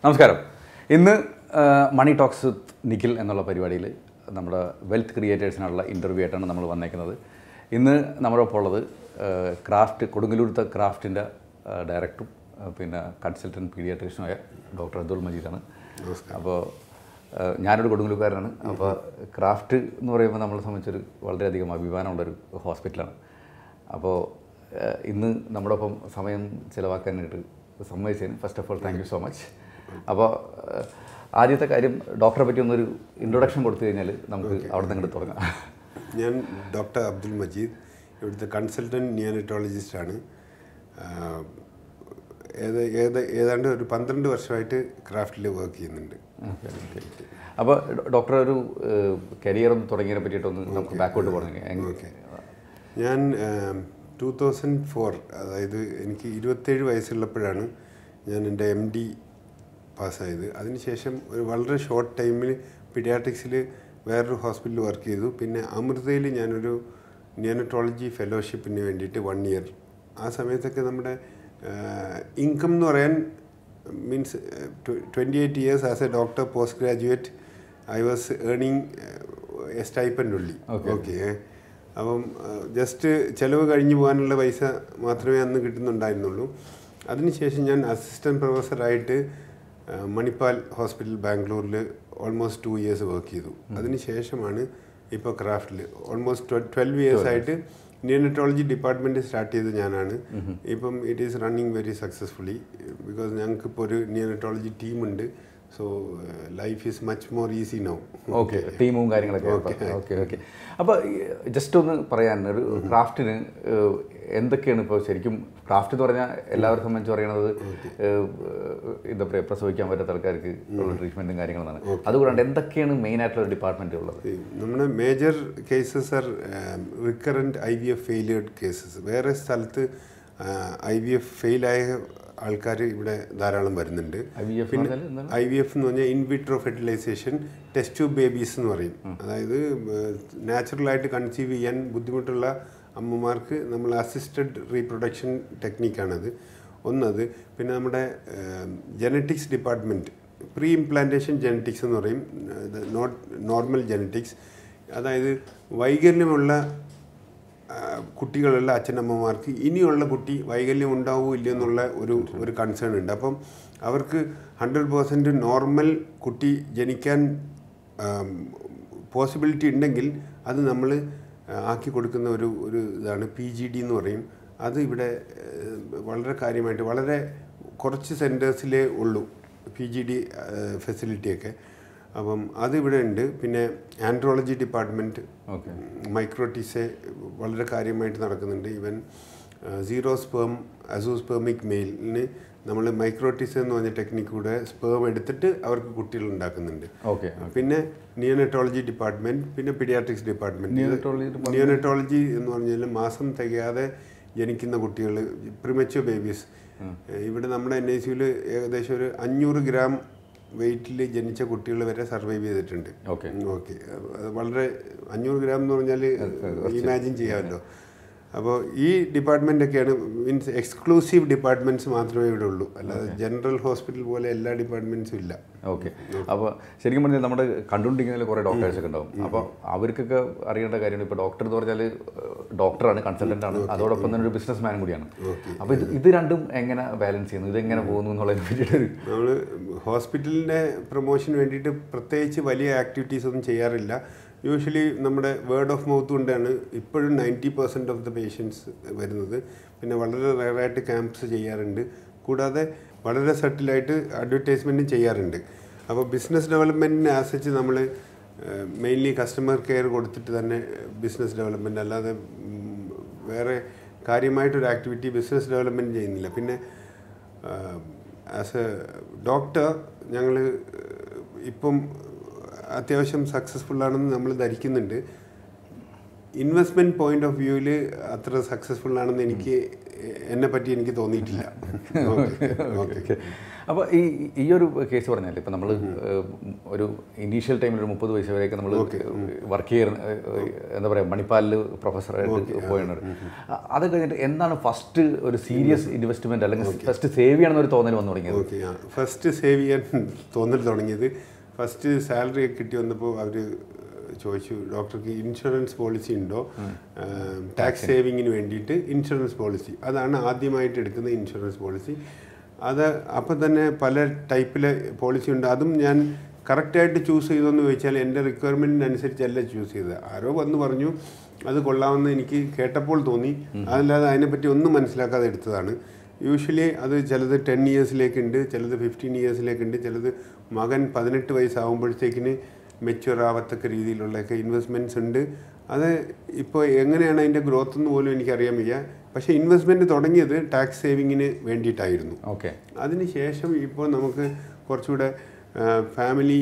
നമസ്കാരം ഇന്ന് ആ, മണി ടോക്സ് വിത്ത് നിഖിൽ എന്നുള്ള പരിപാടിയിൽ നമ്മുടെ വെൽത്ത് ക്രിയേറ്റേഴ്സിനുള്ള ഇൻ്റർവ്യൂ ആയിട്ടാണ് നമ്മൾ വന്നേക്കുന്നത് ഇന്ന് നമ്മുടെ ഒപ്പം ഉള്ളത് ആ, ക്രാഫ്റ്റ് കൊടുങ്ങല്ലൂരത്തെ ക്രാഫ്റ്റിൻ്റെ ആ, ഡയറക്ടറും ആ, പിന്നെ കൺസൾട്ടൻറ്റ് പീഡിയാട്രീഷ്യനുമായ ഡോക്ടർ അബ്ദുൾ മജീദാണ് അപ്പോൾ ആ, ഞാനൊരു കൊടുങ്ങല്ലൂർക്കാരനാണ് അപ്പോൾ ക്രാഫ്റ്റ് എന്ന് പറയുമ്പോൾ നമ്മളെ സംബന്ധിച്ചൊരു വളരെയധികം അഭിമാനമുള്ളൊരു ഹോസ്പിറ്റലാണ് അപ്പോൾ ആ, ഇന്ന് നമ്മുടെ ഒപ്പം സമയം ചിലവാക്കാനായിട്ട് സമ്മതിച്ചതിന് first of all thank you so much അപ്പോൾ ആ, ആദ്യത്തെ കാര്യം ഡോക്ടറെ പറ്റി ഒന്നൊരു ഇൻട്രൊഡക്ഷൻ കൊടുത്തു കഴിഞ്ഞാൽ നമുക്ക് അവിടെ നിന്ന് ഇങ്ങോട്ട് തുടങ്ങാം ഞാൻ ഡോക്ടർ അബ്ദുൽ മജീദ് ഇവിടുത്തെ കൺസൾട്ടൻറ്റ് നിയോനറ്റോളജിസ്റ്റാണ് ഏത് ഏത് ഏതാണ്ട് ഒരു പന്ത്രണ്ട് വർഷമായിട്ട് ക്രാഫ്റ്റിൽ വർക്ക് ചെയ്യുന്നുണ്ട് അപ്പോൾ ഡോക്ടർ ഒരു കരിയർ ഒന്ന് തുടങ്ങിയതിനെ പറ്റിയിട്ടൊന്ന് നമുക്ക് ബാക്കോട്ട് പോകണമെങ്കിൽ ഓക്കെ ഞാൻ ടൂ തൗസൻഡ് ഫോർ അതായത് എനിക്ക് ഇരുപത്തേഴ് വയസ്സുള്ളപ്പോഴാണ് ഞാൻ എൻ്റെ എം ഡി പാസ്സായത് അതിനുശേഷം ഒരു വളരെ ഷോർട്ട് ടൈമിൽ പിഡിയാട്രിക്സിൽ വേറൊരു ഹോസ്പിറ്റലിൽ വർക്ക് ചെയ്തു പിന്നെ അമൃതയിൽ ഞാനൊരു നിയോനറ്റോളജി ഫെലോഷിപ്പിന് വേണ്ടിയിട്ട് വൺ ഇയർ ആ സമയത്തൊക്കെ നമ്മുടെ ഇൻകം എന്ന് പറയാൻ means twenty eight years as a doctor post graduate I was earning a stipend ഉള്ളി ഓക്കെ അപ്പം ജസ്റ്റ് ചിലവ് കഴിഞ്ഞു പോകാനുള്ള പൈസ മാത്രമേ അന്ന് കിട്ടുന്നുണ്ടായിരുന്നുള്ളൂ അതിനുശേഷം ഞാൻ അസിസ്റ്റൻറ്റ് പ്രൊഫസറായിട്ട് ആ, മണിപ്പാൽ ഹോസ്പിറ്റൽ ബാംഗ്ലൂരിൽ ഓൾമോസ്റ്റ് ടു ഇയേഴ്സ് വർക്ക് ചെയ്തു അതിനുശേഷമാണ് ഇപ്പോൾ ക്രാഫ്റ്റിൽ ഓൾമോസ്റ്റ് ട്വൽവ് ഇയേഴ്സ് ആയിട്ട് നിയോനറ്റോളജി ഡിപ്പാർട്ട്മെൻറ്റ് സ്റ്റാർട്ട് ചെയ്ത് ഞാനാണ് ഇപ്പം it is running very successfully because ഞങ്ങൾക്കിപ്പോൾ ഒരു നിയോനറ്റോളജി ടീമുണ്ട് so life is much more easy now okay ടീമും കാര്യങ്ങളൊക്കെ ഓക്കെ ഓക്കെ അപ്പോൾ ജസ്റ്റ് ഒന്ന് പറയാൻ ഒരു ക്രാഫ്റ്റിന് ഏഹ്, എന്തൊക്കെയാണ് ഇപ്പോൾ ശരിക്കും ക്രാഫ്റ്റ് എന്ന് പറഞ്ഞാൽ എല്ലാവരും സംബന്ധിച്ച് പറയുന്നത് ഏഹ്, എന്താ പറയുക പ്രസവിക്കാൻ പറ്റാത്ത ആൾക്കാർക്ക് ഉള്ള ട്രീറ്റ്മെൻറ്റും കാര്യങ്ങളാണ് അതുകൂടാണ്ട് എന്തൊക്കെയാണ് മെയിൻ ആയിട്ടുള്ള ഡിപ്പാർട്ട്മെൻറ്റ് ഉള്ളത് നമ്മുടെ major cases are recurrent I V F failured cases വേറെ സ്ഥലത്ത് ഐ വി എഫ് ഫെയിലായ ആൾക്കാർ ഇവിടെ ധാരാളം വരുന്നുണ്ട് ഐ വി എഫ് പറഞ്ഞാൽ എന്താണ് ഐ വി എഫ് എന്ന് പറഞ്ഞാൽ in vitro fertilisation test tube babies എന്ന് പറയും അതായത് നാച്ചുറലായിട്ട് കൺസീവ് ചെയ്യാൻ ബുദ്ധിമുട്ടുള്ള അമ്മമാർക്ക് നമ്മൾ അസിസ്റ്റഡ് റീപ്രൊഡക്ഷൻ ടെക്നിക്കാണത് ഒന്നത് പിന്നെ നമ്മുടെ genetics department pre implantation genetics എന്ന് പറയും നോട്ട് നോർമൽ ജനറ്റിക്സ് അതായത് വൈകല്യമുള്ള ആ, കുട്ടികളുള്ള അച്ഛനമ്മമാർക്ക് ഇനിയുള്ള കുട്ടി വൈകല്യം ഉണ്ടാവുമോ ഇല്ലയോ എന്നുള്ള ഒരു ഒരു കൺസേൺ ഉണ്ട് അപ്പം അവർക്ക് ഹൺഡ്രഡ് പേഴ്സൻറ്റ് നോർമൽ കുട്ടി ജനിക്കാൻ പോസിബിലിറ്റി ഉണ്ടെങ്കിൽ അത് നമ്മൾ ആക്കി കൊടുക്കുന്ന ഒരു ഒരു ഇതാണ് പി ജി ഡി എന്ന് പറയും അത് ഇവിടെ ഏഹ്, വളരെ കാര്യമായിട്ട് വളരെ കുറച്ച് സെൻറ്റേഴ്സിലേ ഉള്ളൂ പി ജി ഡി ഫെസിലിറ്റിയൊക്കെ അപ്പം അതിവിടെ ഉണ്ട് പിന്നെ ആൻഡ്രോളജി ഡിപ്പാർട്ട്മെൻറ്റ് ഓക്കെ മൈക്രോട്ടീസെ വളരെ കാര്യമായിട്ട് നടക്കുന്നുണ്ട് ഈവൻ സീറോ സ്പേം അസോസ്പേമിക് മെയിലിന് നമ്മൾ മൈക്രോട്ടീസ് എന്ന് പറഞ്ഞ ടെക്നിക്കൂടെ സ്പേം എടുത്തിട്ട് അവർക്ക് കുട്ടികൾ ഉണ്ടാക്കുന്നുണ്ട് ഓക്കെ പിന്നെ നിയോനറ്റോളജി ഡിപ്പാർട്ട്മെന്റ് പിന്നെ പിഡിയാട്രിക്സ് ഡിപ്പാർട്ട്മെന്റ് Neonatology നിയോനറ്റോളജി എന്ന് പറഞ്ഞാൽ മാസം തികയാതെ ജനിക്കുന്ന കുട്ടികൾ പ്രിമച്വർ ബേബീസ് ഇവിടെ നമ്മുടെ എൻ ഐ സിയിൽ ഏകദേശം ഒരു അഞ്ഞൂറ് ഗ്രാം വെയിറ്റിൽ ജനിച്ച കുട്ടികൾ വരെ സർവൈവ് ചെയ്തിട്ടുണ്ട് ഓക്കെ ഓക്കെ അത് വളരെ അഞ്ഞൂറ് ഗ്രാം എന്ന് പറഞ്ഞാൽ ഇമാജിൻ ചെയ്യാമല്ലോ അപ്പോൾ ഈ ഡിപ്പാർട്ട്മെൻ്റ് ഒക്കെയാണ് മീൻസ് എക്സ്ക്ലൂസീവ് ഡിപ്പാർട്ട്മെൻറ്റ്സ് മാത്രമേ ഇവിടെ ഉള്ളൂ അല്ലാതെ ജനറൽ ഹോസ്പിറ്റൽ പോലെ എല്ലാ ഡിപ്പാർട്ട്മെൻറ്റ്സും ഇല്ല ഓക്കെ അപ്പോൾ ശരിക്കും പറഞ്ഞാൽ നമ്മുടെ കണ്ടുകൊണ്ടിരിക്കുന്നതിൽ കുറേ ഡോക്ടേഴ്സ് ഒക്കെ ഉണ്ടാവും അപ്പോൾ അവർക്കൊക്കെ അറിയേണ്ട കാര്യമാണ് ഇപ്പോൾ ഡോക്ടർ എന്ന് പറഞ്ഞാൽ ഡോക്ടറാണ് കൺസൾട്ടൻ്റ് ആണ് അതോടൊപ്പം തന്നെ ഒരു ബിസിനസ് മാൻ കൂടിയാണ് അപ്പോൾ ഇത് ഇത് രണ്ടും എങ്ങനെ ബാലൻസ് ചെയ്യുന്നു ഇത് എങ്ങനെ പോകുന്നു എന്നുള്ളതിനെ പറ്റിയിട്ടൊരു നമ്മൾ ഹോസ്പിറ്റലിൻ്റെ പ്രൊമോഷന് വേണ്ടിയിട്ട് പ്രത്യേകിച്ച് വലിയ ആക്ടിവിറ്റീസ് ഒന്നും ചെയ്യാറില്ല യൂഷ്വലി നമ്മുടെ വേർഡ് ഓഫ് മൗത്ത് കൊണ്ടാണ് ഇപ്പോഴും ninety percent of the patients വരുന്നത് പിന്നെ വളരെ റയറായിട്ട് ക്യാമ്പ്സ് ചെയ്യാറുണ്ട് കൂടാതെ വളരെ സെറ്റിലായിട്ട് അഡ്വർടൈസ്മെൻറ്റും ചെയ്യാറുണ്ട് അപ്പോൾ ബിസിനസ് ഡെവലപ്മെൻറ്റിനെ ആശ്രയിച്ച് നമ്മൾ മെയിൻലി കസ്റ്റമർ കെയർ കൊടുത്തിട്ട് തന്നെ ബിസിനസ് ഡെവലപ്മെൻറ്റ് അല്ലാതെ ഉം, വേറെ കാര്യമായിട്ടൊരു ആക്ടിവിറ്റി ബിസിനസ് ഡെവലപ്മെൻറ്റ് ചെയ്യുന്നില്ല പിന്നെ ആസ് എ ഡോക്ടർ ഞങ്ങൾ ഇപ്പം അത്യാവശ്യം സക്സസ്ഫുൾ ആണെന്ന് നമ്മൾ ധരിക്കുന്നുണ്ട് ഇൻവെസ്റ്റ്മെന്റ് പോയിന്റ് ഓഫ് വ്യൂവിൽ അത്ര സക്സസ്ഫുൾ ആണെന്ന് എനിക്ക് എന്നെ പറ്റി എനിക്ക് തോന്നിയിട്ടില്ല ഓക്കെ ഓക്കെ അപ്പോൾ ഈ ഈ ഒരു കേസ് പറഞ്ഞാൽ ഇപ്പം നമ്മൾ ഒരു ഇനീഷ്യൽ ടൈമിൽ ഒരു മുപ്പത് വയസ്സ് വരെയൊക്കെ നമ്മൾ വർക്ക് ചെയ്യുന്ന ഏഹ്, എന്താ പറയുക മണിപ്പാലിൽ പ്രൊഫസറായിട്ട് പോയിട്ടുണ്ട് അ- അത് കഴിഞ്ഞിട്ട് എന്താണ് ഫസ്റ്റ് ഒരു സീരിയസ് ഇൻവെസ്റ്റ്മെന്റ് അല്ലെങ്കിൽ ഫസ്റ്റ് സേവ് ചെയ്യണമെന്ന് ഒരു തോന്നൽ വന്നു തുടങ്ങിയത് ഓക്കെ ആ ഫസ്റ്റ് സേവ് ചെയ്യാൻ തോന്നൽ തുടങ്ങിയത് ഫസ്റ്റ് സാലറി ഒക്കെ കിട്ടി വന്നപ്പോൾ അവർ ചോദിച്ചു ഡോക്ടർക്ക് ഇൻഷുറൻസ് പോളിസി ഉണ്ടോ ടാക്സ് സേവിങ്ങിന് വേണ്ടിയിട്ട് ഇൻഷുറൻസ് പോളിസി അതാണ് ആദ്യമായിട്ട് എടുക്കുന്ന ഇൻഷുറൻസ് പോളിസി അത് അപ്പം തന്നെ പല ടൈപ്പിലെ പോളിസി ഉണ്ട് അതും ഞാൻ കറക്റ്റായിട്ട് ചൂസ് ചെയ്തോന്ന് ചോദിച്ചാൽ എൻ്റെ റിക്വയർമെൻറ്റിനനുസരിച്ചല്ല ചൂസ് ചെയ്തത് ആരോ വന്ന് പറഞ്ഞു അത് കൊള്ളാമെന്ന് എനിക്ക് കേട്ടപ്പോൾ തോന്നി അതല്ലാതെ അതിനെപ്പറ്റി ഒന്നും മനസ്സിലാക്കാതെ എടുത്തതാണ് യൂഷ്വലി അത് ചിലത് ടെൻ ഇയേഴ്സിലേക്കുണ്ട് ചിലത് ഫിഫ്റ്റീൻ ഇയേഴ്സിലേക്കുണ്ട് ചിലത് മകൻ പതിനെട്ട് വയസ്സാകുമ്പോഴത്തേക്കിന് മെച്യൂർ ആവത്തക്ക രീതിയിലുള്ളൊക്കെ ഇൻവെസ്റ്റ്മെൻറ്റ്സ് ഉണ്ട് അത് ഇപ്പോൾ എങ്ങനെയാണ് അതിൻ്റെ ഗ്രോത്ത് എന്ന് പോലും എനിക്കറിയാൻ വയ്യ പക്ഷേ ഇൻവെസ്റ്റ്മെൻറ്റ് തുടങ്ങിയത് ടാക്സ് സേവിങ്ങിന് വേണ്ടിയിട്ടായിരുന്നു ഓക്കെ അതിനുശേഷം ഇപ്പോൾ നമുക്ക് കുറച്ചുകൂടെ ഫാമിലി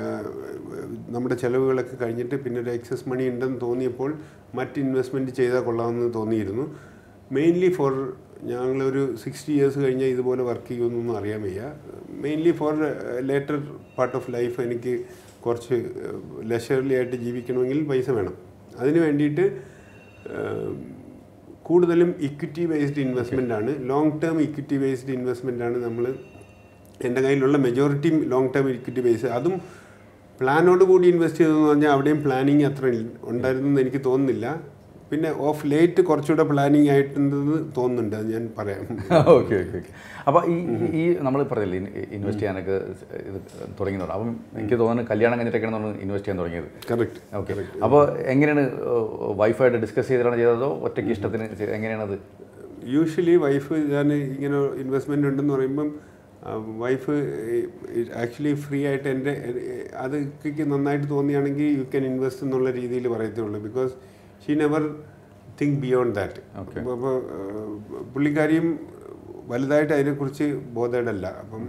നമ്മുടെ ചിലവുകളൊക്കെ കഴിഞ്ഞിട്ട് പിന്നെ ഒരു എക്സസ് മണി ഉണ്ടെന്ന് തോന്നിയപ്പോൾ മറ്റ് ഇൻവെസ്റ്റ്മെൻറ്റ് ചെയ്താൽ കൊള്ളാമെന്ന് തോന്നിയിരുന്നു മെയിൻലി ഫോർ ഞങ്ങളൊരു സിക്സ്റ്റി ഇയേഴ്സ് കഴിഞ്ഞാൽ ഇതുപോലെ വർക്ക് ചെയ്യുമെന്നൊന്നും അറിയാൻ വയ്യ mainly for later part of life എനിക്ക് കുറച്ച് ലെഷർലി ആയിട്ട് ജീവിക്കണമെങ്കിൽ പൈസ വേണം അതിന് വേണ്ടിയിട്ട് ഏഹ്, കൂടുതലും ഇക്വിറ്റി ബേസ്ഡ് ഇൻവെസ്റ്റ്മെൻ്റ് ആണ് long term equity based investment ആണ് നമ്മൾ എൻ്റെ കയ്യിലുള്ള majority long term equity base അതും പ്ലാനോട് കൂടി ഇൻവെസ്റ്റ് ചെയ്തതെന്ന് പറഞ്ഞാൽ അവിടെയും പ്ലാനിങ് അത്ര ഇല്ല- ഉണ്ടായിരുന്നെന്ന് എനിക്ക് തോന്നുന്നില്ല പിന്നെ ഓഫ് ലേറ്റ് കുറച്ചുകൂടെ പ്ലാനിങ് ആയിട്ടുണ്ടെന്ന് തോന്നുന്നുണ്ട് അത് ഞാൻ പറയാം ഓക്കെ ഓക്കെ ഓക്കെ അപ്പോൾ ഈ ഈ നമ്മൾ പറഞ്ഞില്ലേ ഇൻവെസ്റ്റ് ചെയ്യാനൊക്കെ ഇത് തുടങ്ങിയത് അപ്പം എനിക്ക് തോന്നുന്നു കല്യാണം കഴിഞ്ഞിട്ടൊക്കെയാണ് നമ്മൾ ഇൻവെസ്റ്റ് ചെയ്യാൻ തുടങ്ങിയത് കറക്റ്റ് ഓക്കെ അപ്പോൾ എങ്ങനെയാണ് വൈഫായിട്ട് ഡിസ്കസ് ചെയ്തിട്ടാണ് ചെയ്തതോ ഒറ്റയ്ക്ക് ഇഷ്ടത്തിന് ചെയ്ത- എങ്ങനെയാണത് യൂഷ്വലി വൈഫ് ഞാൻ ഇങ്ങനെ ഇൻവെസ്റ്റ്മെൻ്റ് ഉണ്ടെന്ന് പറയുമ്പം വൈഫ് ആക്ച്വലി ഫ്രീ ആയിട്ട് എൻ്റെ അത് ഇക്കയ്ക്ക് നന്നായിട്ട് തോന്നിയാണെങ്കിൽ യു ക്യാൻ ഇൻവെസ്റ്റ് എന്നുള്ള രീതിയിൽ പറയത്തുള്ളൂ because she never think beyond that Okay. അപ്പോൾ പുള്ളിക്കാരിയും വലുതായിട്ട് അതിനെക്കുറിച്ച് ബോധേഡല്ല അപ്പം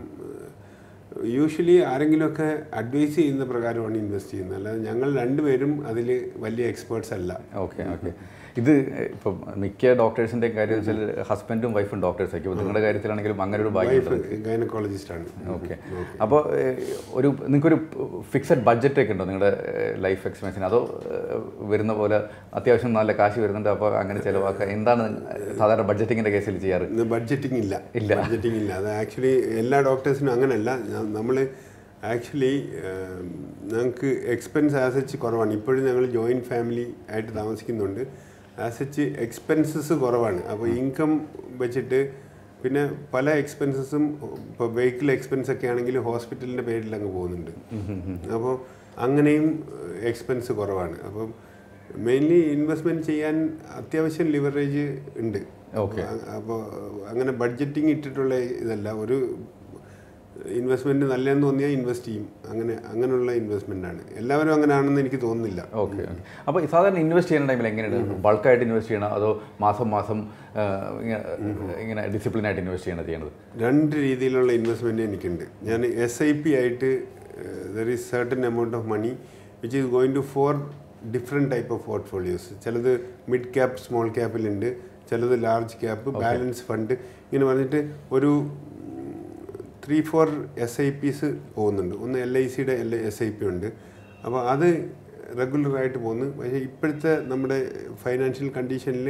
യൂഷ്വലി ആരെങ്കിലുമൊക്കെ അഡ്വൈസ് ചെയ്യുന്ന പ്രകാരമാണ് ഇൻവെസ്റ്റ് ചെയ്യുന്നത് അല്ലാതെ ഞങ്ങൾ രണ്ടുപേരും അതിൽ വലിയ എക്സ്പേർട്സ് അല്ല ഓക്കെ ഓക്കെ ഇത് ഇപ്പം മിക്ക ഡോക്ടേഴ്സിൻ്റെ കാര്യം വെച്ചാൽ ഹസ്ബൻഡും വൈഫും ഡോക്ടേഴ്സ് ആയിരിക്കും അപ്പോൾ നിങ്ങളുടെ കാര്യത്തിലാണെങ്കിലും അങ്ങനെ ഒരു ഭാഗ്യം വൈഫ് ഗൈനക്കോളജിസ്റ്റ് ആണ് ഓക്കെ അപ്പോൾ ഒരു നിങ്ങൾക്കൊരു ഫിക്സഡ് ബഡ്ജറ്റ് ഒക്കെ ഉണ്ടോ നിങ്ങളുടെ ലൈഫ് എക്സ്പെൻസിന് അതോ ഏഹ്, വരുന്ന പോലെ അത്യാവശ്യം നല്ല കാശ് വരുന്നുണ്ട് അപ്പോൾ അങ്ങനെ ചിലവാക്കുക എന്താണ് സാധാരണ ബഡ്ജറ്റിങ്ങിൻ്റെ കേസിൽ ചെയ്യാറ് ഇന്ന് ബഡ്ജറ്റിംഗ് ഇല്ല ഇല്ല. ബഡ്ജറ്റിംഗ് ഇല്ല അത് ആക്ച്വലി എല്ലാ ഡോക്ടേഴ്സിനും അങ്ങനെയല്ല നമ്മൾ ആക്ച്വലി ഞങ്ങൾക്ക് എക്സ്പെൻസ് ആസച്ച് കുറവാണ് ഇപ്പോഴും ഞങ്ങൾ ജോയിൻറ്റ് ഫാമിലി ആയിട്ട് താമസിക്കുന്നുണ്ട് ആസച്ച് എക്സ്പെൻസസ് കുറവാണ് അപ്പോൾ ഇൻകം വെച്ചിട്ട് പിന്നെ പല എക്സ്പെൻസസും ഇപ്പോൾ വെഹിക്കിൾ എക്സ്പെൻസ് ഒക്കെ ആണെങ്കിൽ ഹോസ്പിറ്റലിൻ്റെ പേരിൽ അങ്ങ് പോകുന്നുണ്ട് അപ്പോൾ അങ്ങനെയും എക്സ്പെൻസ് കുറവാണ് അപ്പം മെയിൻലി ഇൻവെസ്റ്റ്മെൻറ്റ് ചെയ്യാൻ അത്യാവശ്യം ലിവറേജ് ഉണ്ട് Okay. അപ്പോൾ അങ്ങനെ ബഡ്ജറ്റിംഗ് ഇട്ടിട്ടുള്ള ഇതല്ല ഒരു ഇൻവെസ്റ്റ്മെൻറ്റ് നല്ലതെന്ന് തോന്നിയാൽ ഇൻവെസ്റ്റ് ചെയ്യും അങ്ങനെ അങ്ങനെയുള്ള ഇൻവെസ്റ്റ്മെൻ്റ് ആണ് എല്ലാവരും അങ്ങനെയാണെന്ന് എനിക്ക് തോന്നുന്നില്ല ഓക്കെ ഓക്കെ അപ്പോൾ സാധാരണ ഇൻവെസ്റ്റ് ചെയ്യുന്ന ടൈമിൽ എങ്ങനെയാണ് ബൾക്കായിട്ട് ഇൻവെസ്റ്റ് ചെയ്യണം അതോ മാസം മാസം ഏഹ്, ഇങ്ങനെ ഇങ്ങനെ ഡിസിപ്ലിനായിട്ട് ഇൻവെസ്റ്റ് ചെയ്യണം ചെയ്യണത് രണ്ട് രീതിയിലുള്ള ഇൻവെസ്റ്റ്മെൻറ്റ് എനിക്കുണ്ട് ഞാൻ എസ് ഐ പി ആയിട്ട് there is certain amount of money which is going to for different type of portfolios ചിലത് മിഡ് ക്യാപ്പ് സ്മോൾ ക്യാപ്പിലുണ്ട് ചിലത് ലാർജ് ക്യാപ്പ് ബാലൻസ് ഫണ്ട് ഇങ്ങനെ പറഞ്ഞിട്ട് ഒരു three four S I Ps പോകുന്നുണ്ട് ഒന്ന് എൽ ഐ സിയുടെ എൽ എസ് ഐ പി ഉണ്ട് അപ്പോൾ അത് റെഗുലറായിട്ട് പോകുന്നു പക്ഷേ ഇപ്പോഴത്തെ നമ്മുടെ ഫൈനാൻഷ്യൽ കണ്ടീഷനിൽ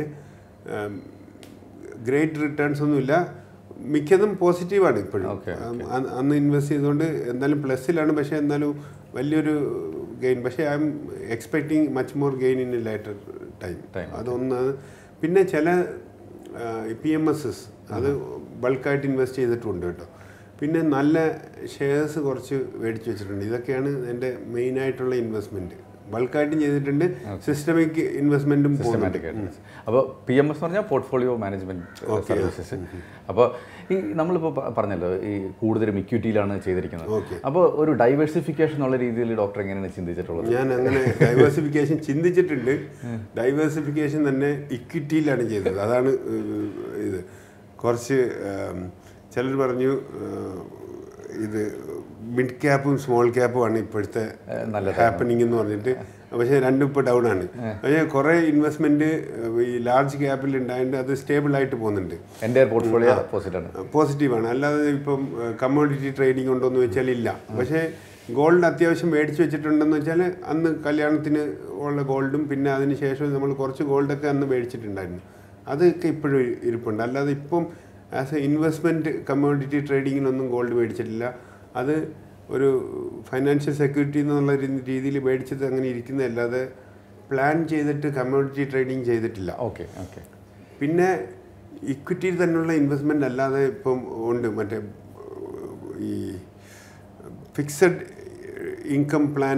ഗ്രേറ്റ് റിട്ടേൺസ് ഒന്നുമില്ല മിക്കതും പോസിറ്റീവാണ് ഇപ്പോഴും Okay, ഉം, അന്ന് അന്ന് ഇൻവെസ്റ്റ് ചെയ്തുകൊണ്ട് എന്തായാലും പ്ലസ്സിലാണ് പക്ഷേ എന്നാലും വലിയൊരു ഗെയിൻ പക്ഷേ I'm expecting much more gain in a later time Time, അതൊന്ന് പിന്നെ ചില പി എം എസ് എസ് അത് ബൾക്കായിട്ട് ഇൻവെസ്റ്റ് ചെയ്തിട്ടുണ്ട് കേട്ടോ പിന്നെ നല്ല ഷെയർസ് കുറച്ച് മേടിച്ച് വെച്ചിട്ടുണ്ട് ഇതൊക്കെയാണ് എൻ്റെ മെയിനായിട്ടുള്ള ഇൻവെസ്റ്റ്മെൻറ്റ് ബൾക്കായിട്ടും ചെയ്തിട്ടുണ്ട് സിസ്റ്റമിക് ഇൻവെസ്റ്റ്മെൻറ്റും പോകുന്നുണ്ട് സിസ്റ്റമാറ്റിക് ആയിട്ട് അപ്പോൾ പി എം എസ് പറഞ്ഞാൽ പോർട്ട്ഫോളിയോ മാനേജ്മെൻറ്റ് സർവീസസ് അപ്പോൾ ഈ നമ്മളിപ്പോൾ പ- പറഞ്ഞല്ലോ ഈ കൂടുതലും ഇക്വിറ്റിയിലാണ് ചെയ്തിരിക്കുന്നത് Okay. അപ്പോൾ ഒരു ഡൈവേഴ്സിഫിക്കേഷൻ എന്നുള്ള രീതിയിൽ ഡോക്ടർ എങ്ങനെയാണ് ചിന്തിച്ചിട്ടുള്ളത് ഞാൻ അങ്ങനെ ഡൈവേഴ്സിഫിക്കേഷൻ ചിന്തിച്ചിട്ടുണ്ട് ഡൈവേഴ്സിഫിക്കേഷൻ തന്നെ ഇക്വിറ്റിയിലാണ് ചെയ്തത് അതാണ് ഏഹ്, ഇത് കുറച്ച് ചിലർ പറഞ്ഞു ഏഹ്, ഇത് മിഡ് ക്യാപ്പും സ്മോൾ ക്യാപ്പും ആണ് ഇപ്പോഴത്തെ നല്ലത്. ഹാപ്പനിങ് എന്ന് പറഞ്ഞിട്ട് പക്ഷേ രണ്ടും ഇപ്പോൾ ഡൗൺ ആണ് പക്ഷേ കുറേ ഇൻവെസ്റ്റ്മെന്റ് ഈ ലാർജ് ക്യാപ്പിൽ ഉണ്ടായതുകൊണ്ട് അത് സ്റ്റേബിൾ ആയിട്ട് പോകുന്നുണ്ട് എൻ്റെ പോർട്ട്ഫോളിയോ പോസിറ്റ് ആണ് പോസിറ്റീവാണ് അല്ലാതെ ഇപ്പം കമ്മോഡിറ്റി ട്രേഡിംഗ് ഉണ്ടോ എന്ന് വെച്ചാൽ ഇല്ല പക്ഷേ ഗോൾഡ് അത്യാവശ്യം മേടിച്ച് വെച്ചിട്ടുണ്ടെന്ന് വെച്ചാൽ അന്ന് കല്യാണത്തിന് ഉള്ള ഗോൾഡും പിന്നെ അതിന് ശേഷം നമ്മൾ കുറച്ച് ഗോൾഡൊക്കെ അന്ന് മേടിച്ചിട്ടുണ്ടായിരുന്നു അതൊക്കെ ഇപ്പോഴും ഇരിപ്പുണ്ട് അല്ലാതെ ഇപ്പം ആസ് എ ഇൻവെസ്റ്റ്മെൻറ്റ് കമ്മോഡിറ്റി ട്രേഡിങ്ങിനൊന്നും ഗോൾഡ് മേടിച്ചിട്ടില്ല അത് ഒരു ഫൈനാൻഷ്യൽ സെക്യൂരിറ്റി എന്നുള്ള രീതിയിൽ മേടിച്ചത് അങ്ങനെ ഇരിക്കുന്നതല്ലാതെ പ്ലാൻ ചെയ്തിട്ട് കമ്മോഡിറ്റി ട്രേഡിങ് ചെയ്തിട്ടില്ല ഓക്കെ ഓക്കെ പിന്നെ ഇക്വിറ്റിയിൽ തന്നെയുള്ള ഇൻവെസ്റ്റ്മെന്റ് അല്ലാതെ ഇപ്പം ഉണ്ട് മറ്റേ ഈ fixed income plan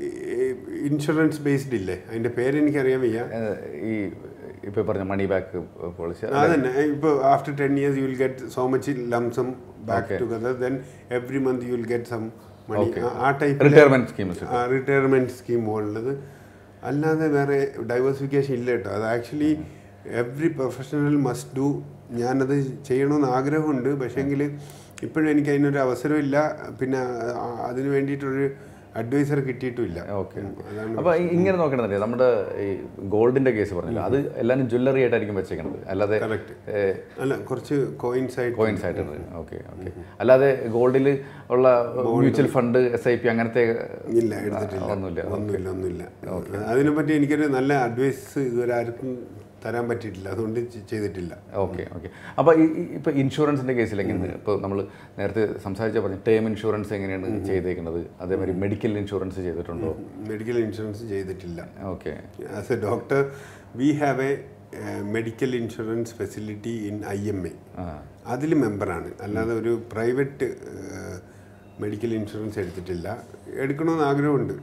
insurance based ഇല്ലേ അതിന്റെ പേര് എനിക്കറിയാൻ വയ്യ ഈ ഇപ്പോൾ പറഞ്ഞ മണി ബാക്ക് പോളിസി അതന്നെ ഇപ്പോൾ after ten years you will get so much lumpsum back together then every month you will get some money ആ type retirement schemes retirement scheme പോലുള്ളത് അല്ലാതെ വേറെ ഡൈവേഴ്സിഫിക്കേഷൻ ഇല്ല കേട്ടോ അത് actually every professional must do ഞാനത് ചെയ്യണമെന്ന് ആഗ്രഹമുണ്ട് പക്ഷേങ്കിൽ ഇപ്പോഴും എനിക്ക് അതിനൊരു അവസരമില്ല പിന്നെ ആ- അതിന് വേണ്ടിയിട്ടൊരു അഡ്വൈസർ കിട്ടിയിട്ടുമില്ല ഓക്കെ അപ്പോൾ ഇങ്ങനെ നോക്കണമെന്നില്ല നമ്മുടെ ഈ ഗോൾഡിന്റെ കേസ് പറഞ്ഞല്ലോ അത് എല്ലാവരും ജ്വല്ലറി ആയിട്ടായിരിക്കും വെച്ചേക്കണത് അല്ലാതെ കറക്റ്റ് അല്ല കുറച്ച് കോയിൻസ് ആയിട്ട് കോയിൻസ് ആയിട്ടുണ്ട് ഓക്കെ ഓക്കെ അല്ലാതെ ഗോൾഡിൽ ഉള്ള mutual fund S I P അങ്ങനത്തെ ഇല്ല എടുത്തിട്ടില്ല ഒന്നുമില്ല ഒന്നുമില്ല ഒന്നുമില്ല അതിനെപ്പറ്റി എനിക്കൊരു നല്ല അഡ്വൈസ് ഇതുവരെ ആർക്കും തരാൻ പറ്റിയിട്ടില്ല അതുകൊണ്ട് ചെ- ചെയ്തിട്ടില്ല ഓക്കെ ഓക്കെ അപ്പോൾ ഇപ്പോൾ ഇൻഷുറൻസിൻ്റെ കേസിൽ എങ്ങനെയാണ് ഇപ്പോൾ നമ്മൾ നേരത്തെ സംസാരിച്ച പറഞ്ഞു ടേം ഇൻഷുറൻസ് എങ്ങനെയാണ് ചെയ്തേക്കുന്നത് അതേമാതിരി മെഡിക്കൽ ഇൻഷുറൻസ് ചെയ്തിട്ടുണ്ടോ മെഡിക്കൽ ഇൻഷുറൻസ് ചെയ്തിട്ടില്ല okay as a doctor we have a medical insurance facility in I M A ആ അതിൽ മെമ്പറാണ് അല്ലാതെ ഒരു പ്രൈവറ്റ് മെഡിക്കൽ ഇൻഷുറൻസ് എടുത്തിട്ടില്ല എടുക്കണമെന്ന് ആഗ്രഹമുണ്ട്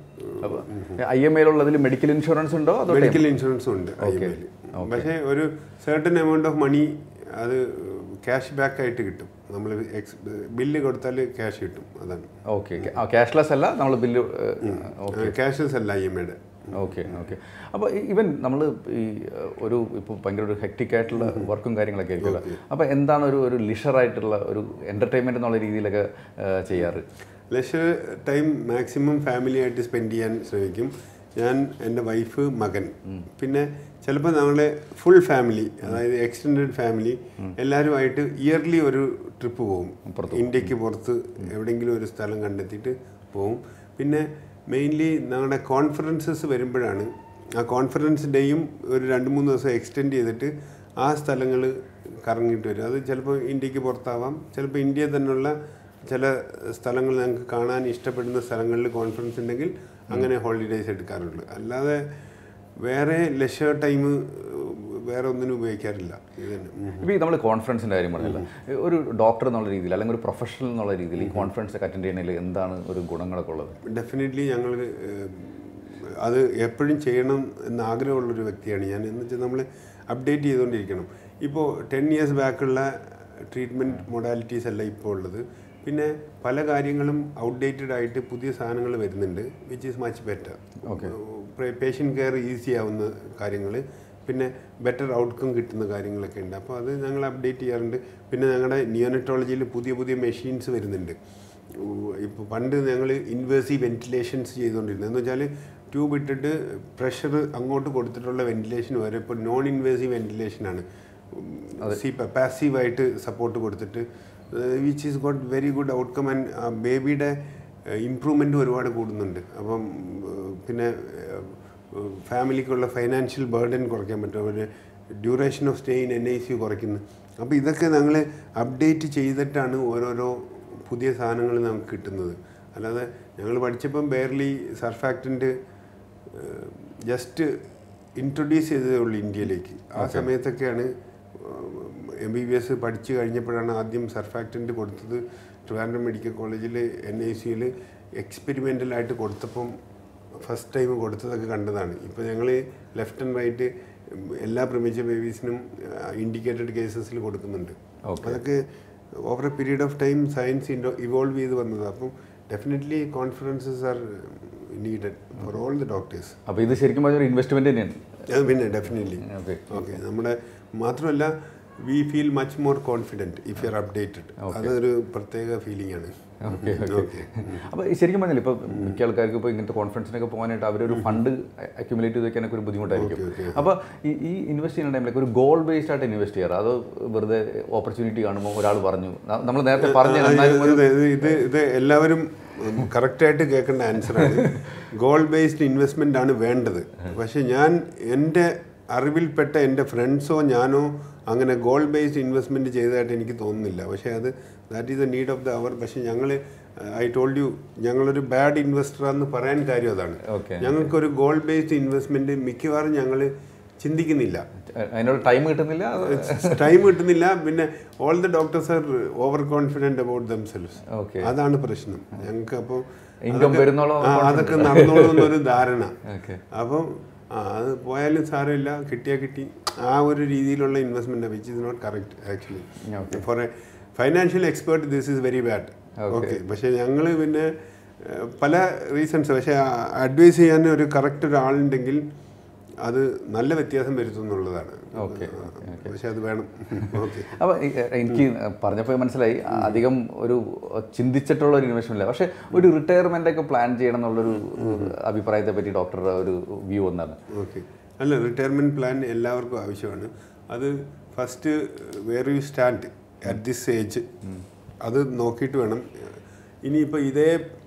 ഐ എം എയിലുള്ളതിൽ മെഡിക്കൽ ഇൻഷുറൻസ് ഉണ്ടോ അതോ മെഡിക്കൽ ഇൻഷുറൻസ് ഉണ്ട് ഐ എം എയിൽ പക്ഷേ ഒരു സർട്ടൻ എമൗണ്ട് ഓഫ് മണി അത് ക്യാഷ് ബാക്ക് ആയിട്ട് കിട്ടും നമ്മൾ എക്സ് ബില്ല് കൊടുത്താൽ ക്യാഷ് കിട്ടും അതാണ് ഓക്കെ ക്യാഷ്ലെസ് അല്ല നമ്മൾ ബില്ല് ഓക്കെ ക്യാഷ്ലെസ് അല്ല ഐ എം എയുടെ ഓക്കെ ഓക്കെ അപ്പോൾ ഈവൻ നമ്മൾ ഈ ഏഹ്, ഒരു ഇപ്പോൾ ഭയങ്കര ഒരു ഹെക്ടിക് ആയിട്ടുള്ള വർക്കും കാര്യങ്ങളൊക്കെ ആയിരിക്കുമല്ലോ അപ്പോൾ എന്താണ് ഒരു ഒരു ലിഷറായിട്ടുള്ള ഒരു എൻ്റർടൈൻമെൻറ്റ് എന്നുള്ള രീതിയിലൊക്കെ ഏഹ്, ചെയ്യാറ് ലെഷർ ടൈം മാക്സിമം ഫാമിലി ആയിട്ട് സ്പെൻഡ് ചെയ്യാൻ ശ്രമിക്കും ഞാൻ എൻ്റെ വൈഫ് മകൻ പിന്നെ ചിലപ്പോൾ ഞങ്ങളെ ഫുൾ ഫാമിലി അതായത് എക്സ്റ്റെൻഡഡ് ഫാമിലി എല്ലാവരുമായിട്ട് ഇയർലി ഒരു ട്രിപ്പ് പോകും ഇന്ത്യക്ക് പുറത്ത് എവിടെയെങ്കിലും ഒരു സ്ഥലം കണ്ടെത്തിയിട്ട് പോകും പിന്നെ മെയിൻലി ഞങ്ങളുടെ കോൺഫറൻസസ് വരുമ്പോഴാണ് ആ കോൺഫറൻസ് ഡേയും ഒരു രണ്ട് മൂന്ന് ദിവസം എക്സ്റ്റെൻഡ് ചെയ്തിട്ട് ആ സ്ഥലങ്ങൾ കറങ്ങിയിട്ട് വരും അത് ചിലപ്പോൾ ഇന്ത്യക്ക് പുറത്താവാം ചിലപ്പോൾ ഇന്ത്യയിൽ തന്നെയുള്ള ചില സ്ഥലങ്ങൾ ഞങ്ങൾക്ക് കാണാൻ ഇഷ്ടപ്പെടുന്ന സ്ഥലങ്ങളിൽ കോൺഫറൻസ് ഉണ്ടെങ്കിൽ അങ്ങനെ ഹോളിഡേയ്സ് എടുക്കാറുള്ളൂ അല്ലാതെ വേറെ ലെഷർ ടൈം വേറെ ഒന്നിനും ഉപയോഗിക്കാറില്ല ഇത് തന്നെ ഉം. ഇപ്പോൾ ഈ നമ്മൾ കോൺഫറൻസിൻ്റെ കാര്യം പറഞ്ഞല്ലോ ഒരു ഡോക്ടർ എന്നുള്ള രീതിയിൽ അല്ലെങ്കിൽ ഒരു പ്രൊഫഷണൽ എന്നുള്ള രീതിയിൽ ഈ കോൺഫറൻസ് ഒക്കെ അറ്റൻഡ് ചെയ്യുന്നതിൽ എന്താണ് ഒരു ഗുണങ്ങളൊക്കെ ഉള്ളത് ഡെഫിനറ്റ്ലി ഞങ്ങൾ അത് എപ്പോഴും ചെയ്യണം എന്ന് ആഗ്രഹമുള്ളൊരു വ്യക്തിയാണ് ഞാൻ എന്ന് വെച്ചാൽ നമ്മൾ അപ്ഡേറ്റ് ചെയ്തുകൊണ്ടിരിക്കണം ഇപ്പോൾ ടെൻ ഇയേഴ്സ് ബാക്കുള്ള ട്രീറ്റ്മെൻറ്റ് മൊഡാലിറ്റീസ് അല്ല ഇപ്പോൾ ഉള്ളത് പിന്നെ പല കാര്യങ്ങളും ഔട്ട്ഡേറ്റഡ് ആയിട്ട് പുതിയ സാധനങ്ങൾ വരുന്നുണ്ട് which is much better patient care easy ആവുന്ന കാര്യങ്ങൾ പിന്നെ ബെറ്റർ ഔട്ട്കം കിട്ടുന്ന കാര്യങ്ങളൊക്കെ ഉണ്ട് അപ്പോൾ അത് ഞങ്ങൾ അപ്ഡേറ്റ് ചെയ്യാറുണ്ട് പിന്നെ ഞങ്ങളുടെ നിയോനറ്റോളജിയിൽ പുതിയ പുതിയ മെഷീൻസ് വരുന്നുണ്ട് ഇപ്പോൾ പണ്ട് ഞങ്ങൾ ഇൻവേഴ്സീവ് വെന്റിലേഷൻസ് ചെയ്തുകൊണ്ടിരുന്നത് എന്ന് വെച്ചാൽ ട്യൂബ് ഇട്ടിട്ട് പ്രഷർ അങ്ങോട്ട് കൊടുത്തിട്ടുള്ള വെന്റിലേഷൻ വരെ ഇപ്പോൾ നോൺ ഇൻവേസീവ് വെന്റിലേഷനാണ് സി പാസീവായിട്ട് സപ്പോർട്ട് കൊടുത്തിട്ട് which is got very good outcome and ബേബിയുടെ ഇമ്പ്രൂവ്മെൻറ്റ് ഒരുപാട് കൂടുന്നുണ്ട് അപ്പം ഏഹ്, പിന്നെ ഫാമിലിക്കുള്ള ഫൈനാൻഷ്യൽ ബേർഡൻ കുറയ്ക്കാൻ പറ്റും ഒരു duration of stay in N I C കുറയ്ക്കുന്നു അപ്പോൾ ഇതൊക്കെ ഞങ്ങൾ അപ്ഡേറ്റ് ചെയ്തിട്ടാണ് ഓരോരോ പുതിയ സാധനങ്ങൾ നമുക്ക് കിട്ടുന്നത് അല്ലാതെ ഞങ്ങൾ പഠിച്ചപ്പം ബെയർലി സർഫാക്റ്റൻ്റ് ജസ്റ്റ് ഇൻട്രൊഡ്യൂസ് ചെയ്തതേ ഉള്ളൂ ഇന്ത്യയിലേക്ക് ആ സമയത്തൊക്കെയാണ് എം ബി ബി എസ് പഠിച്ചു കഴിഞ്ഞപ്പോഴാണ് ആദ്യം സർഫാക്റ്റൻ്റ് കൊടുത്തത് ട്രിവാൻഡ്രം മെഡിക്കൽ കോളേജിൽ എൻ ഐ സിയിൽ എക്സ്പെരിമെൻ്റലായിട്ട് കൊടുത്തപ്പം ഫസ്റ്റ് ടൈം കൊടുത്തതൊക്കെ കണ്ടതാണ് ഇപ്പോൾ ഞങ്ങൾ ലെഫ്റ്റ് ആൻഡ് റൈറ്റ് എല്ലാ പ്രിമേച്ചർ ബേബീസിനും ഇൻഡിക്കേറ്റഡ് കേസസിൽ കൊടുക്കുന്നുണ്ട് അതൊക്കെ over a period of time science evolve ചെയ്ത് വന്നത് അപ്പം definitely conferences are needed for all the doctors അപ്പോൾ ഇത് ശരിക്കും പറഞ്ഞൊരു ഇൻവെസ്റ്റ്മെൻറ്റ് തന്നെയാണ് അത് പിന്നെ ഡെഫിനറ്റ്ലി ഓക്കെ ഓക്കെ നമ്മുടെ മാത്രമല്ല we feel much more confident if you are updated അതൊരു പ്രത്യേക ഫീലിംഗ് ആണ് ഓക്കെ ഓക്കെ അപ്പോൾ ശരിക്കും പറഞ്ഞാൽ ഇപ്പോൾ മിക്ക ആൾക്കാർക്ക് ഇപ്പോൾ ഇങ്ങനത്തെ കോൺഫറൻസിനൊക്കെ പോകാനായിട്ട് അവരൊരു ഫണ്ട് അക്യുമുലേറ്റ് ചെയ്ത് വെക്കാനൊക്കെ ഒരു ബുദ്ധിമുട്ടായിരിക്കും അപ്പോൾ ഈ ഈ ഇൻവെസ്റ്റ് ചെയ്യുന്ന ടൈമിലേക്ക് ഒരു ഗോൾ ബേസ്ഡ് ആയിട്ട് ഇൻവെസ്റ്റ് ചെയ്യാറ് അത് വെറുതെ ഓപ്പർച്യൂണിറ്റി കാണുമ്പോൾ ഒരാൾ പറഞ്ഞു നമ്മൾ നേരത്തെ പറഞ്ഞു എന്നാലും ഇത് ഇത് ഇത് ഇത് എല്ലാവരും കറക്റ്റായിട്ട് കേൾക്കേണ്ട ആൻസറാണ് ഗോൾ ബേസ്ഡ് ഇൻവെസ്റ്റ്മെൻ്റ് ആണ് വേണ്ടത് പക്ഷെ ഞാൻ എൻ്റെ അറിവിൽപ്പെട്ട എൻ്റെ ഫ്രണ്ട്സോ ഞാനോ അങ്ങനെ ഗോൾ ബേസ്ഡ് ഇൻവെസ്റ്റ്മെൻറ്റ് ചെയ്തതായിട്ട് എനിക്ക് തോന്നുന്നില്ല പക്ഷേ അത് that is a need of the hour പക്ഷേ ഞങ്ങൾ ഐ ടോൾഡ് യു ഞങ്ങളൊരു ബാഡ് ഇൻവെസ്റ്റർ എന്ന് പറയാൻ കാര്യം അതാണ് ഓക്കെ ഞങ്ങൾക്കൊരു ഗോൾ ബേസ്ഡ് ഇൻവെസ്റ്റ്മെൻറ്റ് മിക്കവാറും ഞങ്ങൾ ചിന്തിക്കുന്നില്ല അതിനോട് ടൈം കിട്ടുന്നില്ല ടൈം കിട്ടുന്നില്ല പിന്നെ all the doctors are over confident about themselves okay അതാണ് പ്രശ്നം ഞങ്ങൾക്ക് അപ്പോൾ ഇൻകം വരുന്നോളം അതൊക്കെ നടന്നോളൂ എന്നൊരു ധാരണ ഓക്കെ അപ്പം ആ അത് പോയാലും സാരമില്ല കിട്ടിയാൽ കിട്ടി ആ ഒരു രീതിയിലുള്ള investment which is not correct actually for a financial expert this is very bad okay പക്ഷേ ഞങ്ങൾ പിന്നെ ഏഹ്, പല റീസൺസ് പക്ഷേ അഡ്വൈസ് ചെയ്യാൻ ഒരു കറക്റ്റ് ഒരാളുണ്ടെങ്കിൽ അത് നല്ല വ്യത്യാസം വരുത്തും എന്നുള്ളതാണ് ഓക്കെ പക്ഷെ അത് വേണം ഓക്കെ അപ്പോൾ എനിക്ക് പറഞ്ഞപ്പോൾ മനസ്സിലായി അധികം ഒരു ചിന്തിച്ചിട്ടുള്ള ഒരു ഇൻവെസ്റ്റ്മെന്റ് ഇല്ല പക്ഷേ ഒരു റിട്ടയർമെന്റ് ഒക്കെ പ്ലാൻ ചെയ്യണം എന്നുള്ളൊരു അഭിപ്രായത്തെ പറ്റി ഡോക്ടറുടെ ഒരു വ്യൂ എന്താണ് ഓക്കെ അല്ല റിട്ടയർമെൻറ്റ് പ്ലാൻ എല്ലാവർക്കും ആവശ്യമാണ് അത് first where you stand at this age അത് നോക്കിയിട്ട് വേണം ഇനിയിപ്പോൾ ഇതേ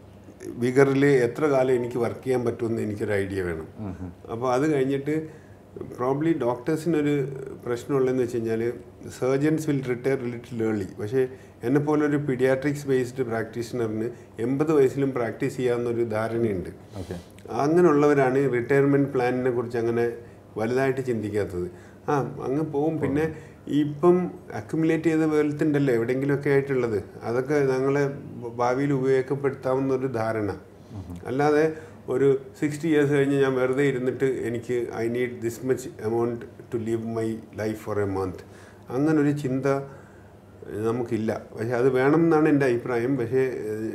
വിഗറിൽ എത്ര കാലം എനിക്ക് വർക്ക് ചെയ്യാൻ പറ്റുമെന്ന് എനിക്കൊരു ഐഡിയ വേണം അപ്പോൾ അത് കഴിഞ്ഞിട്ട് പ്രോബ്ലി ഡോക്ടേഴ്സിനൊരു പ്രശ്നമുള്ളതെന്ന് വെച്ച് കഴിഞ്ഞാൽ surgeons will retire little early പക്ഷേ എന്നെ പോലെ ഒരു പീഡിയാട്രിക്സ് ബേസ്ഡ് പ്രാക്ടീഷണറിന് എൺപത് വയസ്സിലും പ്രാക്ടീസ് ചെയ്യാവുന്നൊരു ധാരണയുണ്ട് ഓക്കെ അങ്ങനെയുള്ളവരാണ് റിട്ടയർമെൻറ്റ് പ്ലാനിനെ കുറിച്ച് അങ്ങനെ വലുതായിട്ട് ചിന്തിക്കാത്തത് ആ അങ്ങ് പോവും പിന്നെ ഇപ്പം അക്യുമുലേറ്റ് ചെയ്ത വെൽത്ത് ഉണ്ടല്ലോ എവിടെയെങ്കിലുമൊക്കെ ആയിട്ടുള്ളത് അതൊക്കെ ഞങ്ങളെ ഭാവിയിൽ ഉപയോഗപ്പെടുത്താവുന്ന ഒരു ധാരണ അല്ലാതെ ഒരു സിക്സ്റ്റി ഇയേഴ്സ് കഴിഞ്ഞ് ഞാൻ വെറുതെ ഇരുന്നിട്ട് എനിക്ക് I need this much amount to leave my life for a month അങ്ങനൊരു ചിന്ത നമുക്കില്ല പക്ഷെ അത് വേണം എന്നാണ് എൻ്റെ അഭിപ്രായം പക്ഷേ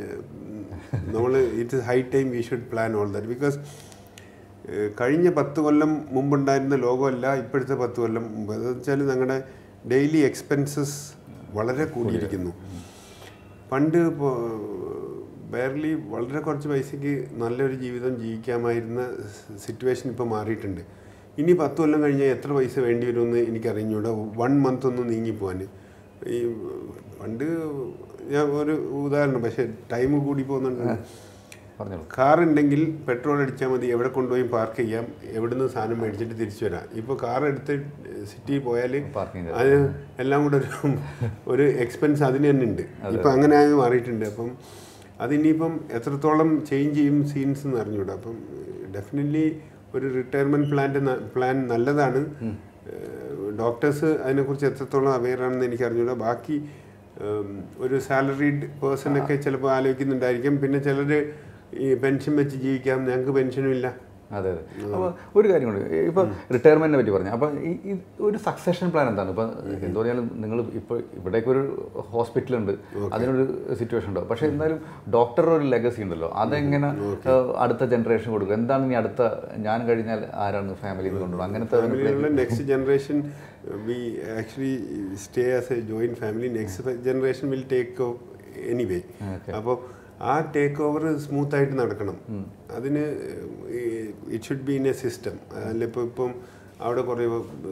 നമ്മൾ it is high time we should plan all that because കഴിഞ്ഞ പത്ത് കൊല്ലം മുമ്പുണ്ടായിരുന്ന ലോകമല്ല ഇപ്പോഴത്തെ പത്ത് കൊല്ലം മുമ്പ് എന്ന് വെച്ചാൽ ഞങ്ങളുടെ ഡെയിലി എക്സ്പെൻസസ് വളരെ കൂടിയിരിക്കുന്നു പണ്ട് ഇപ്പോൾ ബെയർലി വളരെ കുറച്ച് പൈസയ്ക്ക് നല്ലൊരു ജീവിതം ജീവിക്കാമായിരുന്ന സിറ്റുവേഷൻ ഇപ്പോൾ മാറിയിട്ടുണ്ട് ഇനി പത്ത് കൊല്ലം കഴിഞ്ഞാൽ എത്ര പൈസ വേണ്ടി വരുമെന്ന് എനിക്കറിഞ്ഞൂടെ വൺ മന്ത് ഒന്ന് നീങ്ങിപ്പോവാൻ ഈ പണ്ട് ഞാൻ ഒരു ഉദാഹരണം പക്ഷേ ടൈം കൂടി പോകുന്നുണ്ട് പറഞ്ഞോളൂ കാർ ഉണ്ടെങ്കിൽ പെട്രോൾ അടിച്ചാൽ മതി എവിടെ കൊണ്ടുപോയി പാർക്ക് ചെയ്യാം എവിടുന്ന് സാധനം മേടിച്ചിട്ട് തിരിച്ചു വരാം ഇപ്പോൾ കാർ എടുത്ത് സിറ്റിയിൽ പോയാൽ പാർക്കിംഗ് അതിന് എല്ലാം കൂടെ ഒരു ഒരു എക്സ്പെൻസ് അതിന് തന്നെ ഉണ്ട് ഇപ്പം അങ്ങനെ ആയി മാറിയിട്ടുണ്ട് അപ്പം അതിനിയിപ്പം എത്രത്തോളം ചേഞ്ച് ചെയ്യും സീൻസ് എന്ന് അറിഞ്ഞൂടാ അപ്പം ഡെഫിനറ്റ്ലി ഒരു റിട്ടയർമെൻറ്റ് പ്ലാൻ്റെ പ്ലാൻ നല്ലതാണ് ഡോക്ടേഴ്സ് അതിനെക്കുറിച്ച് എത്രത്തോളം അവെയർ ആണെന്ന് എനിക്ക് അറിഞ്ഞൂടാ ബാക്കി ഉം, ഒരു സാലറീഡ് പേഴ്സണൊക്കെ ചിലപ്പോൾ ആലോചിക്കുന്നുണ്ടായിരിക്കും പിന്നെ ചിലർ ഈ പെൻഷൻ വെച്ച് ജീവിക്കാം ഞങ്ങൾക്ക് പെൻഷനും ഇല്ല അതെ അതെ അപ്പോൾ ഒരു കാര്യം കൂടി ഇപ്പോൾ റിട്ടയർമെൻറ്റിനെ പറ്റി പറഞ്ഞു അപ്പോൾ ഈ ഈ ഒരു സക്സഷൻ പ്ലാൻ എന്താണ് ഇപ്പോൾ എന്ത് പറഞ്ഞാലും നിങ്ങൾ ഇപ്പോൾ ഇവിടേക്ക് ഒരു ഹോസ്പിറ്റലുണ്ട് അതിനൊരു സിറ്റുവേഷൻ ഉണ്ടാവും പക്ഷേ എന്തായാലും ഡോക്ടറുടെ ഒരു ലെഗസി ഉണ്ടല്ലോ അതെങ്ങനെ ഏഹ്, അടുത്ത ജനറേഷൻ കൊടുക്കും എന്താണ് ഇനി അടുത്ത ഞാൻ കഴിഞ്ഞാൽ ആരാണ് ഫാമിലിയിൽ കൊണ്ടുപോകും അങ്ങനത്തെ ഒരു ഫാമിലിയിലുള്ള next generation we actually stay as a joint family next generation will take off anyway അപ്പോൾ ആ ടേക്ക് ഓവർ സ്മൂത്ത് ആയിട്ട് നടക്കണം അതിന് it should be in a system അല്ല ഇപ്പോൾ ഇപ്പം അവിടെ കുറേ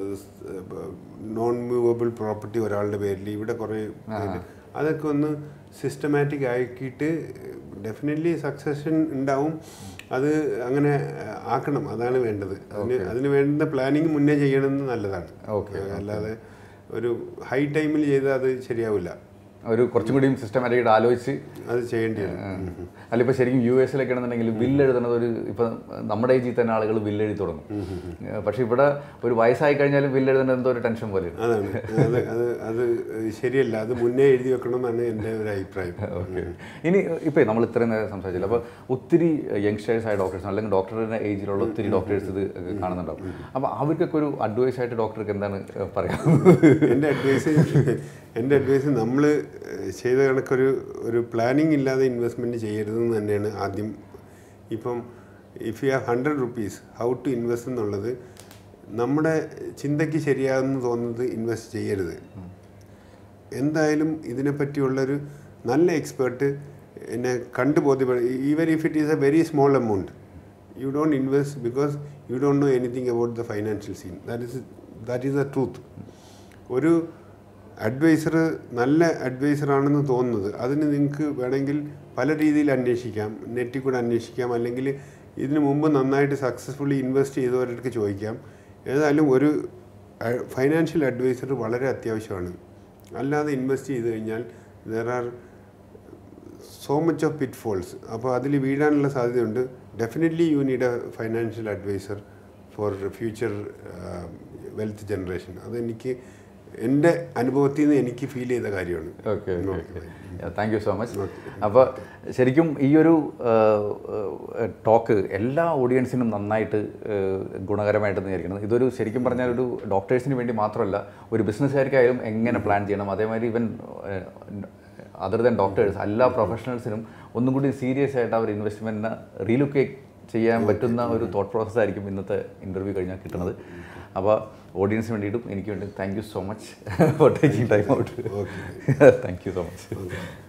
നോൺ മൂവബിൾ പ്രോപ്പർട്ടി ഒരാളുടെ പേരിൽ ഇവിടെ കുറേ പേര് അതൊക്കെ ഒന്ന് സിസ്റ്റമാറ്റിക് ആക്കിയിട്ട് ഡെഫിനറ്റ്ലി സക്സഷൻ ഉണ്ടാവും അത് അങ്ങനെ ആക്കണം അതാണ് വേണ്ടത് അതിന് അതിന് വേണ്ടുന്ന പ്ലാനിങ് മുന്നേ ചെയ്യണമെന്ന് നല്ലതാണ് ഓക്കെ അല്ലാതെ ഒരു ഹൈ ടൈമിൽ ചെയ്താൽ അത് ശരിയാവില്ല ഒരു കുറച്ചും കൂടിയും സിസ്റ്റമാറ്റിക്കായിട്ട് ആലോചിച്ച് അത് ചെയ്യേണ്ടി വരും അല്ല ഇപ്പോൾ ശരിക്കും യു എസിലൊക്കെ ആണെന്നുണ്ടെങ്കിൽ ബില്ല് എഴുതുന്നത് ഒരു ഇപ്പം നമ്മുടെ ഏജിൽ തന്നെ ആളുകൾ ബില്ല് എഴുതി തുടങ്ങും പക്ഷേ ഇവിടെ ഒരു വയസ്സായി കഴിഞ്ഞാലും ബില്ല് എഴുതുന്നത് എന്തോ ഒരു ടെൻഷൻ പോലെയാണ് അതാണ് അത് അത് അത് ശരിയല്ല അത് മുന്നേ എഴുതി വെക്കണം എന്നാണ് എൻ്റെ ഒരു അഭിപ്രായം ഓക്കെ ഇനി ഇപ്പോൾ നമ്മൾ ഇത്രയും നേരം സംസാരിച്ചില്ല അപ്പോൾ ഒത്തിരി യങ്സ്റ്റേഴ്സ് ആയ ഡോക്ടേഴ്സ് അല്ലെങ്കിൽ ഡോക്ടറുടെ ഏജിലുള്ള ഒത്തിരി ഡോക്ടേഴ്സ് ഇത് കാണുന്നുണ്ടാവും അപ്പോൾ അവർക്കൊക്കെ ഒരു അഡ്വൈസ് ആയിട്ട് ഡോക്ടർക്ക് എന്താണ് പറയാവുന്നത് എൻ്റെ അഡ്വൈസ് എൻ്റെ അഡ്വൈസ് നമ്മൾ ചെയ്ത കണക്കൊരു ഒരു പ്ലാനിങ് ഇല്ലാതെ ഇൻവെസ്റ്റ്മെൻറ്റ് ചെയ്യരുതെന്ന് തന്നെയാണ് ആദ്യം ഇപ്പം if you have hundred rupees how to invest എന്നുള്ളത് നമ്മുടെ ചിന്തയ്ക്ക് ശരിയാകുന്നു തോന്നുന്നത് ഇൻവെസ്റ്റ് ചെയ്യരുത് എന്തായാലും ഇതിനെപ്പറ്റിയുള്ളൊരു നല്ല എക്സ്പേർട്ട് എന്നെ കണ്ടു ബോധ്യപ്പെടും even if it is a very small amount you don't invest because you don't know anything about the financial scene that is that is the truth ഒരു അഡ്വൈസർ നല്ല അഡ്വൈസർ ആണെന്ന് തോന്നുന്നത് അതിന് നിങ്ങൾക്ക് വേണമെങ്കിൽ പല രീതിയിൽ അന്വേഷിക്കാം നെറ്റിൽ കൂടെ അന്വേഷിക്കാം അല്ലെങ്കിൽ ഇതിനു മുമ്പ് നന്നായിട്ട് സക്സസ്ഫുള്ളി ഇൻവെസ്റ്റ് ചെയ്തവരുടെ ചോദിക്കാം ഏതായാലും ഒരു ഫൈനാൻഷ്യൽ അഡ്വൈസർ വളരെ അത്യാവശ്യമാണ് അല്ലാതെ ഇൻവെസ്റ്റ് ചെയ്ത് കഴിഞ്ഞാൽ there are so much of pitfalls അപ്പോൾ അതിൽ വീഴാനുള്ള സാധ്യതയുണ്ട് definitely you need a financial adviser for future wealth generation അതെനിക്ക് എൻ്റെ അനുഭവത്തിൽ നിന്ന് എനിക്ക് ഫീൽ ചെയ്ത കാര്യമാണ് okay okay thank you so much അപ്പോൾ ശരിക്കും ഈ ഒരു ടോക്ക് എല്ലാ ഓഡിയൻസിനും നന്നായിട്ട് ഏഹ്, ഗുണകരമായിട്ട് വിചാരിക്കണം ഇതൊരു ശരിക്കും പറഞ്ഞാൽ ഒരു ഡോക്ടേഴ്സിന് വേണ്ടി മാത്രമല്ല ഒരു ബിസിനസ്സുകാർക്കായാലും എങ്ങനെ പ്ലാൻ ചെയ്യണം അതേമാതിരി ഇവൻ അതർ ദാൻ ഡോക്ടേഴ്സ് എല്ലാ പ്രൊഫഷണൽസിനും ഒന്നും കൂടി സീരിയസ് ആയിട്ട് അവർ ഇൻവെസ്റ്റ്മെൻറ്റിനെ റീലുക്കേറ്റ് ചെയ്യാൻ പറ്റുന്ന ഒരു തോട്ട് പ്രോസസ് ആയിരിക്കും ഇന്നത്തെ ഇൻ്റർവ്യൂ കഴിഞ്ഞാൽ കിട്ടുന്നത് അപ്പോൾ ഓഡിയൻസിന് വേണ്ടിയിട്ടും എനിക്ക് വേണ്ടി thank you so much for taking time out thank you so much